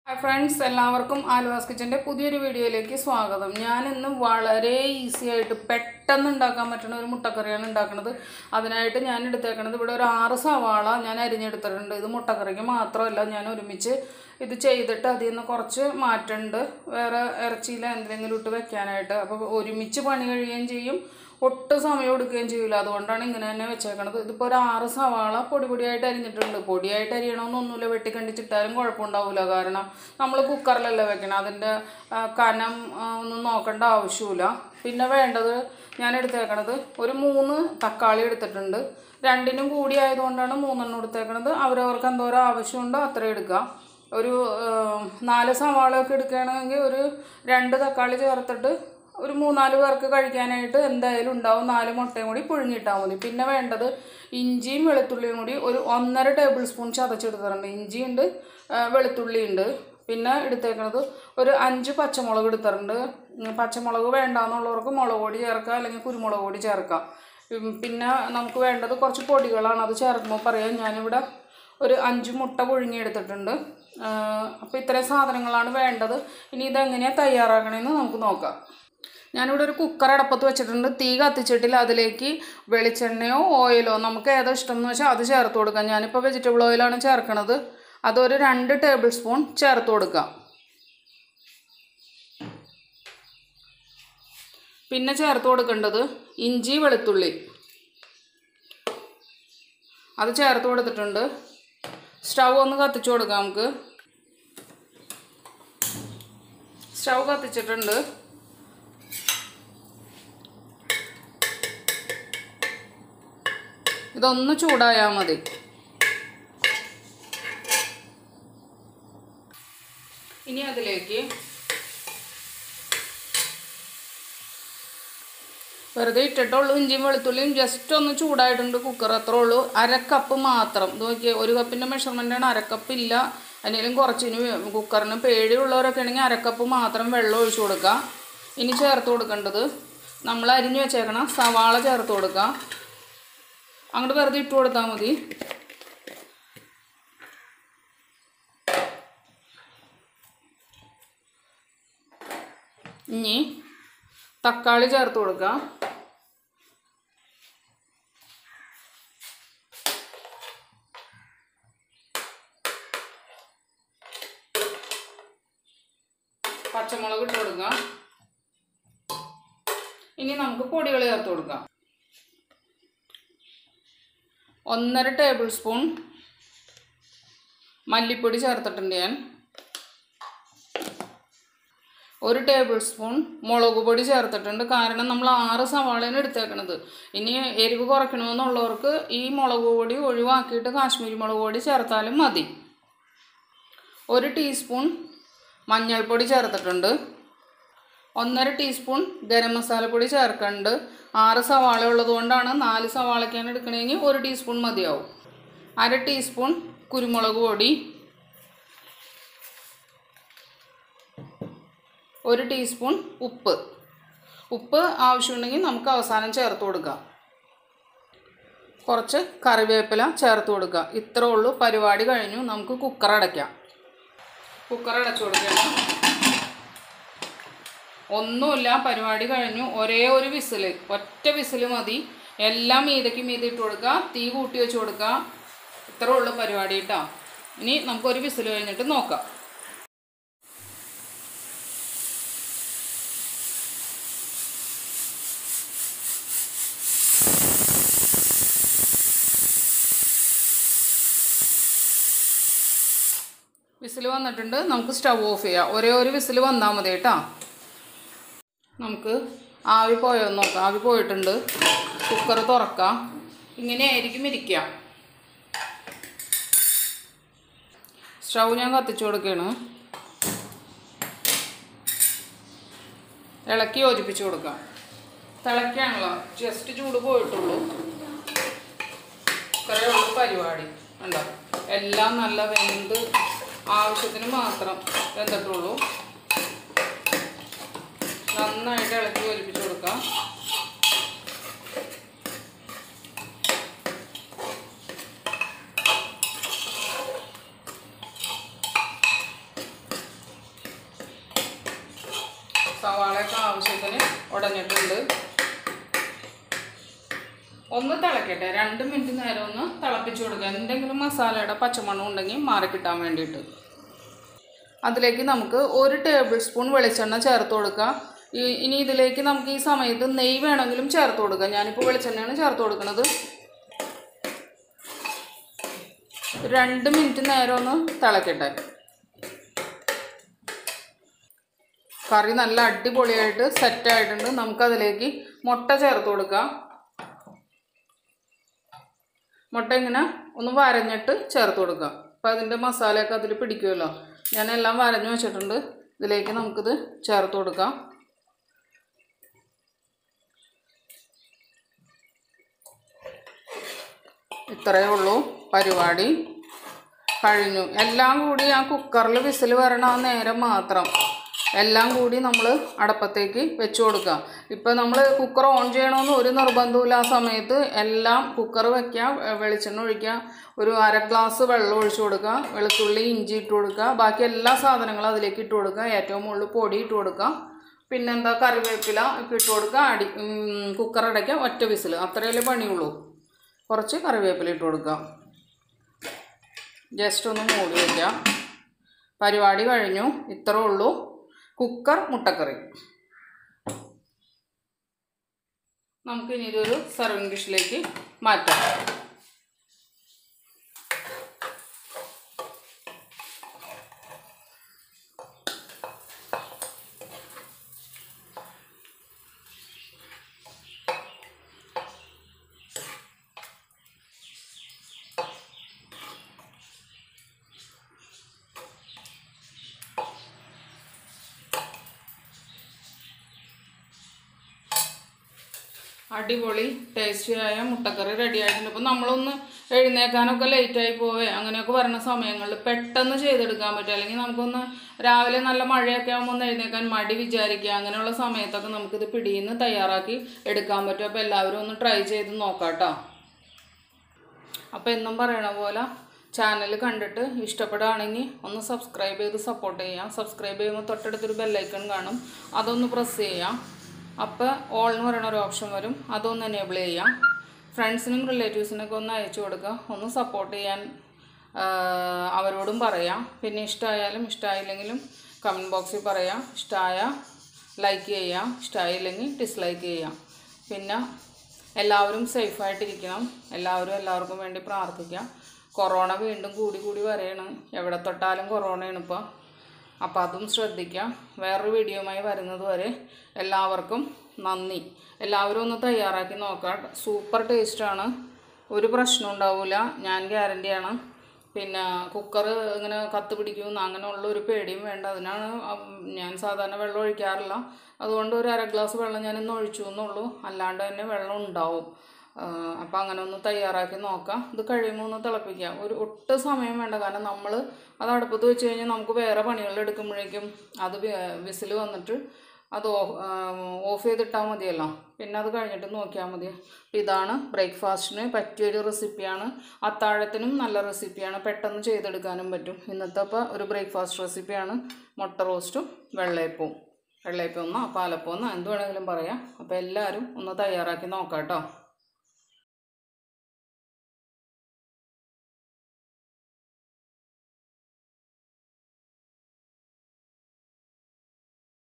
hi friends എല്ലാവർക്കും ആലുവാസ് കിച്ചൻ്റെ പുതിയൊരു വീഡിയോയിലേക്ക് സ്വാഗതം ഞാൻ ഇന്ന് വളരെ ഈസി ആയിട്ട് പെട്ടെന്ന് ഉണ്ടാക്കാൻ പറ്റുന്ന ഒരു മുട്ടക്കറിയാണ് ഉണ്ടാക്കുന്നത് അതിനായിട്ട് ഞാൻ എടുത്തേക്കണത് ഇവിടെ ഒരു ആറ് സവാള ഞാൻ അരിഞ്ഞെടുത്തിട്ടുണ്ട് ഇത് മുട്ടക്കറിക്ക് മാത്രമല്ല ഞാൻ ഒരുമിച്ച് ഇത് ചെയ്തിട്ട് അതിൽ നിന്ന് കുറച്ച് മാറ്റുന്നുണ്ട് വേറെ ഇറച്ചിയിൽ എന്തെങ്കിലും ഇട്ട് വെക്കാനായിട്ട് അപ്പോൾ ഒരുമിച്ച് പണി കഴിയുകയും ചെയ്യും ഒട്ടും സമയം എടുക്കുകയും ചെയ്യില്ല അതുകൊണ്ടാണ് ഇങ്ങനെ തന്നെ വെച്ചേക്കണത് ഇതിപ്പോൾ ഒരു ആറ് സവാള പൊടി പൊടിയായിട്ട് അരിഞ്ഞിട്ടുണ്ട് പൊടിയായിട്ട് അരിയണമെന്നൊന്നുമില്ല വെട്ടിക്കണ്ടിച്ചിട്ടാലും കുഴപ്പമുണ്ടാവില്ല കാരണം നമ്മൾ കുക്കറിലല്ലേ വെക്കണം അതിൻ്റെ ആ, കനം ആ, ഒന്നും നോക്കേണ്ട ആവശ്യമില്ല പിന്നെ വേണ്ടത് ഞാൻ എടുത്തേക്കണത് ഒരു മൂന്ന് തക്കാളി എടുത്തിട്ടുണ്ട് രണ്ടിനും കൂടി ആയതുകൊണ്ടാണ് മൂന്നെണ്ണം എടുത്തേക്കണത് അവരവർക്ക് എന്തോരം ആവശ്യമുണ്ടോ അത്രയും എടുക്കുക ഒരു ആ, നാല് സവാളയൊക്കെ എടുക്കുകയാണെങ്കിൽ ഒരു രണ്ട് തക്കാളി ചേർത്തിട്ട് ഒരു മൂന്നാല് പേർക്ക് കഴിക്കാനായിട്ട് എന്തായാലും ഉണ്ടാവും നാല് മുട്ടയും കൂടി പുഴുങ്ങിയിട്ടാൽ മതി പിന്നെ വേണ്ടത് ഇഞ്ചിയും വെളുത്തുള്ളിയും കൂടി ഒരു ഒന്നര ടേബിൾ സ്പൂൺ ചതച്ചെടുത്തിട്ടുണ്ട് ഇഞ്ചിയുണ്ട് ആ, വെളുത്തുള്ളിയുണ്ട് പിന്നെ എടുത്തേക്കണത് ഒരു അഞ്ച് പച്ചമുളക് എടുത്തിട്ടുണ്ട് ഉം, പച്ചമുളക് വേണ്ടാന്നുള്ളവർക്ക് മുളക് പൊടി ചേർക്കുക അല്ലെങ്കിൽ കുരുമുളക് പൊടി ചേർക്കാം ഉം, പിന്നെ നമുക്ക് വേണ്ടത് കുറച്ച് പൊടികളാണ് അത് ചേർക്കുമ്പോൾ പറയാം ഞാനിവിടെ ഒരു അഞ്ച് മുട്ട പുഴുങ്ങിയെടുത്തിട്ടുണ്ട് അപ്പോൾ ഇത്രയും സാധനങ്ങളാണ് വേണ്ടത് ഇനി ഇതെങ്ങനെയാണ് തയ്യാറാക്കണമെന്ന് നമുക്ക് നോക്കാം ഞാനിവിടെ ഒരു കുക്കർ അടപ്പത്ത് വെച്ചിട്ടുണ്ട് തീ കത്തിച്ചിട്ടില്ല അതിലേക്ക് വെളിച്ചെണ്ണയോ ഓയിലോ നമുക്ക് ഏതാ ഇഷ്ടം എന്ന് വെച്ചാൽ അത് ചേർത്ത് കൊടുക്കാം ഞാനിപ്പോൾ വെജിറ്റബിൾ ഓയിലാണ് ചേർക്കണത് അതൊരു രണ്ട് ടേബിൾ സ്പൂൺ ചേർത്ത് കൊടുക്കാം പിന്നെ ചേർത്ത് കൊടുക്കേണ്ടത് ഇഞ്ചി വെളുത്തുള്ളി അത് ചേർത്ത് കൊടുത്തിട്ടുണ്ട് സ്റ്റൗ ഒന്ന് കത്തിച്ചു കൊടുക്കാം നമുക്ക് സ്റ്റൗ കത്തിച്ചിട്ടുണ്ട് ഇതൊന്ന് ചൂടായാൽ മതി ഇനി അതിലേക്ക് വെറുതെ ഇട്ടിട്ടുള്ളൂ ഇഞ്ചിയും വെളുത്തുള്ളിയും ജസ്റ്റ് ഒന്ന് ചൂടായിട്ടുണ്ട് കുക്കർ അത്രേ ഉള്ളൂ അര കപ്പ് മാത്രം ഇത് നോക്കിയേ ഒരു കപ്പിൻ്റെ മെഷർമെൻറ്റാണ് അരക്കപ്പ് ഇല്ല അതിനേലും കുറച്ചിന് കുക്കറിന് പേടിയുള്ളവരൊക്കെ ആണെങ്കിൽ അരക്കപ്പ് മാത്രം വെള്ളം ഒഴിച്ചു കൊടുക്കുക ഇനി ചേർത്ത് കൊടുക്കേണ്ടത് നമ്മൾ അരിഞ്ഞു വെച്ചേക്കണം സവാള ചേർത്ത് കൊടുക്കുക അങ്ങോട്ട് വെറുതെ ഇട്ട് കൊടുത്താൽ മതി ഇനി തക്കാളി ചേർത്ത് കൊടുക്കാം പച്ചമുളക് ഇട്ട് കൊടുക്കാം ഇനി നമുക്ക് പൊടികൾ ചേർത്ത് കൊടുക്കാം ഒന്നര ടേബിൾ സ്പൂൺ മല്ലിപ്പൊടി ചേർത്തിട്ടുണ്ട് ഞാൻ ഒരു ടേബിൾ സ്പൂൺ മുളക് പൊടി ചേർത്തിട്ടുണ്ട് കാരണം നമ്മൾ ആറ് സവാളയാണ് എടുത്തേക്കണത് ഇനി എരിവ് കുറയ്ക്കണമെന്നുള്ളവർക്ക് ഈ മുളക് പൊടി ഒഴിവാക്കിയിട്ട് കാശ്മീരി മുളക് പൊടി ചേർത്താലും മതി ഒരു ടീസ്പൂൺ മഞ്ഞൾപ്പൊടി ചേർത്തിട്ടുണ്ട് ഒന്നര ടീസ്പൂൺ ഗരം മസാലപ്പൊടി ചേർക്കുന്നുണ്ട് ആറ് സവാള ഉള്ളത് കൊണ്ടാണ് നാല് സവാളയ്ക്കാണ് എടുക്കണമെങ്കിൽ ഒരു ടീസ്പൂൺ മതിയാവും അര ടീസ്പൂൺ കുരുമുളക് പൊടി ഒരു ടീസ്പൂൺ ഉപ്പ് ഉപ്പ് ആവശ്യമുണ്ടെങ്കിൽ നമുക്ക് അവസാനം ചേർത്ത് കൊടുക്കാം കുറച്ച് കറിവേപ്പില ചേർത്ത് കൊടുക്കുക ഇത്രേ ഉള്ളൂ പരിപാടി കഴിഞ്ഞു നമുക്ക് കുക്കർ അടയ്ക്കാം കുക്കർ അടച്ചു കൊടുക്കണം ഒന്നുമില്ല പരിപാടി കഴിഞ്ഞു ഒരേ ഒരു വിസിൽ ഒറ്റ വിസിൽ മതി എല്ലാം മീതയ്ക്ക് മീത ഇട്ട് കൊടുക്കുക തീ കൂട്ടി വെച്ച് കൊടുക്കുക ഇത്രേ ഉള്ളൂ പരിപാടി കേട്ടോ ഇനി നമുക്കൊരു വിസിൽ കഴിഞ്ഞിട്ട് നോക്കാം വിസിൽ വന്നിട്ടുണ്ട് നമുക്ക് സ്റ്റവ് ഓഫ് ചെയ്യാം ഒരേ ഒരു വിസിൽ വന്നാൽ മതി കേട്ടോ നമുക്ക് ആവി പോയോ നോക്കാം ആവി പോയിട്ടുണ്ട് കുക്കർ തുറക്കാം ഇങ്ങനെ ആയിരിക്കും ഇരിക്കുക സ്റ്റൗ ഞാൻ കത്തിച്ചു കൊടുക്കുകയാണ് ഇളക്കി യോജിപ്പിച്ച് കൊടുക്കാം തിളയ്ക്കാണല്ലോ ജസ്റ്റ് ചൂട് പോയിട്ടുള്ളൂ ഇത്രയേ ഉള്ളൂ പരിപാടി ഉണ്ടോ എല്ലാം നല്ല വെന്ത് ആവശ്യത്തിന് മാത്രം വെന്തിട്ടുള്ളൂ നന്നായിട്ട് ഇളക്കി യോജിപ്പിച്ച് കൊടുക്കാം ഉടഞ്ഞിട്ടുണ്ട് ഒന്ന് തിളക്കട്ടെ രണ്ട് മിനിറ്റ് നേരം ഒന്ന് തിളപ്പിച്ച് കൊടുക്കുക എന്തെങ്കിലും മസാലയുടെ പച്ചമണം ഉണ്ടെങ്കിൽ മാറി കിട്ടാൻ വേണ്ടിയിട്ട് അതിലേക്ക് നമുക്ക് ഒരു ടേബിൾ സ്പൂൺ വെളിച്ചെണ്ണ ചേർത്ത് കൊടുക്കുക ഈ- ഇനി ഇതിലേക്ക് നമുക്ക് ഈ സമയത്ത് നെയ്യ് വേണമെങ്കിലും ചേർത്ത് കൊടുക്കുക ഞാനിപ്പോൾ വെളിച്ചെണ്ണയാണ് ചേർത്ത് കൊടുക്കുന്നത് രണ്ട് മിനിറ്റ് നേരം ഒന്ന് തിളക്കട്ടെ കറി നല്ല അടിപൊളിയായിട്ട് സെറ്റായിട്ടുണ്ട് നമുക്കതിലേക്ക് മുട്ട ചേർത്ത് കൊടുക്കാം മുട്ട ഇങ്ങനെ ഒന്ന് വരഞ്ഞിട്ട് ചേർത്ത് കൊടുക്കുക അപ്പം അതിൻ്റെ മസാലയൊക്കെ അതിൽ പിടിക്കുമല്ലോ ഞാൻ എല്ലാം വരഞ്ഞു വെച്ചിട്ടുണ്ട് ഇതിലേക്ക് നമുക്കിത് ചേർത്ത് കൊടുക്കാം ഇത്രയേ ഉള്ളൂ പരിപാടി കഴിഞ്ഞു എല്ലാം കൂടി ആ കുക്കറിൽ വിസിൽ വരണ ആ നേരം മാത്രം എല്ലാം കൂടി നമ്മൾ അടപ്പത്തേക്ക് വെച്ച് കൊടുക്കുക ഇപ്പം നമ്മൾ കുക്കർ ഓൺ ചെയ്യണമെന്ന് ഒരു നിർബന്ധമില്ല ആ സമയത്ത് എല്ലാം കുക്കർ വയ്ക്കുക വെ- വെളിച്ചെണ്ണ ഒഴിക്കുക ഒരു അര ഗ്ലാസ് വെള്ളം ഒഴിച്ചു കൊടുക്കുക വെളുത്തുള്ളി ഇഞ്ചി ഇട്ട് കൊടുക്കുക ബാക്കി എല്ലാ സാധനങ്ങളും അതിലേക്ക് ഇട്ട് കൊടുക്കുക ഏറ്റവും മുകളിൽ പൊടി ഇട്ട് കൊടുക്കുക പിന്നെന്താ കറിവേപ്പില ഒക്കെ ഇട്ട് കൊടുക്കുക അടി ഉം, കുക്കർ അടയ്ക്കുക ഒറ്റ വിസിൽ അത്രയല്ലേ പണിയുള്ളൂ കുറച്ച് കറിവേപ്പില ഇട്ട് കൊടുക്കുക ജസ്റ്റ് ഒന്ന് മൂടി വയ്ക്കുക പരിപാടി കഴിഞ്ഞു ഇത്രേ ഉള്ളൂ കുക്കർ മുട്ടക്കറി നമുക്കിനി ഇതൊരു സർവിങ് ഡിഷിലേക്ക് മാറ്റാം അടിപൊളി ടേസ്റ്റിയായ മുട്ടക്കറി റെഡി ആയിട്ടുണ്ട് ഇപ്പം നമ്മളൊന്ന് എഴുന്നേക്കാനൊക്കെ ലേറ്റായി പോവേ അങ്ങനെയൊക്കെ വരുന്ന സമയങ്ങളിൽ പെട്ടെന്ന് ചെയ്തെടുക്കാൻ പറ്റും അല്ലെങ്കിൽ നമുക്കൊന്ന് രാവിലെ നല്ല മഴയൊക്കെ ആകുമ്പോൾ ഒന്ന് എഴുന്നേക്കാൻ മടി വിചാരിക്കുക അങ്ങനെയുള്ള സമയത്തൊക്കെ നമുക്കിത് പിടിയിന്ന് തയ്യാറാക്കി എടുക്കാൻ പറ്റും അപ്പോൾ എല്ലാവരും ഒന്ന് ട്രൈ ചെയ്ത് നോക്കാം കേട്ടോ അപ്പോൾ എന്നും പറയണ പോലെ ചാനൽ കണ്ടിട്ട് ഇഷ്ടപ്പെടുകയാണെങ്കിൽ ഒന്ന് സബ്സ്ക്രൈബ് ചെയ്ത് സപ്പോർട്ട് ചെയ്യാം സബ്സ്ക്രൈബ് ചെയ്യുമ്പോൾ തൊട്ടടുത്തൊരു ബെല്ലൈക്കൺ കാണും അതൊന്ന് പ്രസ് ചെയ്യാം അപ്പോൾ ഓൾ എന്ന് പറയുന്ന ഒരു ഓപ്ഷൻ വരും അതൊന്ന് എനേബിൾ ചെയ്യാം ഫ്രണ്ട്സിനും റിലേറ്റീവ്സിനൊക്കെ ഒന്ന് അയച്ചു കൊടുക്കുക ഒന്ന് സപ്പോർട്ട് ചെയ്യാൻ ആ, അവരോടും പറയാം പിന്നെ ഇഷ്ടമായാലും ഇഷ്ടമായില്ലെങ്കിലും കമൻറ്റ് ബോക്സിൽ പറയാം ഇഷ്ടമായ ലൈക്ക് ചെയ്യാം ഇഷ്ടമായില്ലെങ്കിൽ ഡിസ്ലൈക്ക് ചെയ്യാം പിന്നെ എല്ലാവരും സേഫായിട്ടിരിക്കണം എല്ലാവരും എല്ലാവർക്കും വേണ്ടി പ്രാർത്ഥിക്കാം കൊറോണ വീണ്ടും കൂടി കൂടി വരെയാണ് എവിടെ തൊട്ടാലും കൊറോണയാണ് ഇപ്പോൾ അപ്പോൾ അതും ശ്രദ്ധിക്കാം വേറൊരു വീഡിയോയുമായി വരുന്നത് വരെ എല്ലാവർക്കും നന്ദി എല്ലാവരും ഒന്ന് തയ്യാറാക്കി നോക്കാം സൂപ്പർ ടേസ്റ്റാണ് ഒരു പ്രശ്നം ഉണ്ടാവില്ല ഞാൻ ഗ്യാരണ്ടിയാണ് പിന്നെ കുക്കർ ഇങ്ങനെ കത്ത് പിടിക്കുമെന്ന് അങ്ങനെയുള്ള ഒരു പേടിയും വേണ്ട അതിനാണ് ഉം, ഞാൻ സാധാരണ വെള്ളം ഒഴിക്കാറില്ല അതുകൊണ്ട് ഒരു അര ഗ്ലാസ് വെള്ളം ഞാൻ ഇന്ന് ഒഴിച്ചു എന്നുള്ളൂ അല്ലാണ്ട് തന്നെ വെള്ളം ഉണ്ടാവും അപ്പോൾ അങ്ങനെ ഒന്ന് തയ്യാറാക്കി നോക്കാം ഇത് കഴിയുമ്പോൾ ഒന്ന് തിളപ്പിക്കാം ഒരു ഒട്ടും സമയം വേണ്ട കാരണം നമ്മൾ അത് അടുപ്പത്ത് വെച്ച് കഴിഞ്ഞാൽ നമുക്ക് വേറെ പണികൾ എടുക്കുമ്പോഴേക്കും അത് വിസിൽ വന്നിട്ട് അത് ഓഫ് ഓഫ് ചെയ്തിട്ടാൽ മതിയല്ലോ പിന്നെ അത് കഴിഞ്ഞിട്ട് നോക്കിയാൽ മതി അപ്പോൾ ഇതാണ് ബ്രേക്ക്ഫാസ്റ്റിന് പറ്റിയൊരു റെസിപ്പിയാണ് അത്താഴത്തിനും നല്ല റെസിപ്പിയാണ് പെട്ടെന്ന് ചെയ്തെടുക്കാനും പറ്റും ഇന്നത്തെ അപ്പോൾ ഒരു ബ്രേക്ക്ഫാസ്റ്റ് റെസിപ്പിയാണ് മുട്ട റോസ്റ്റും വെള്ളയപ്പവും വെള്ളയപ്പം ഒന്നോ പാലപ്പം ഒന്നോ എന്ത് വേണമെങ്കിലും പറയാം അപ്പോൾ എല്ലാവരും ഒന്ന് തയ്യാറാക്കി നോക്കാം കേട്ടോ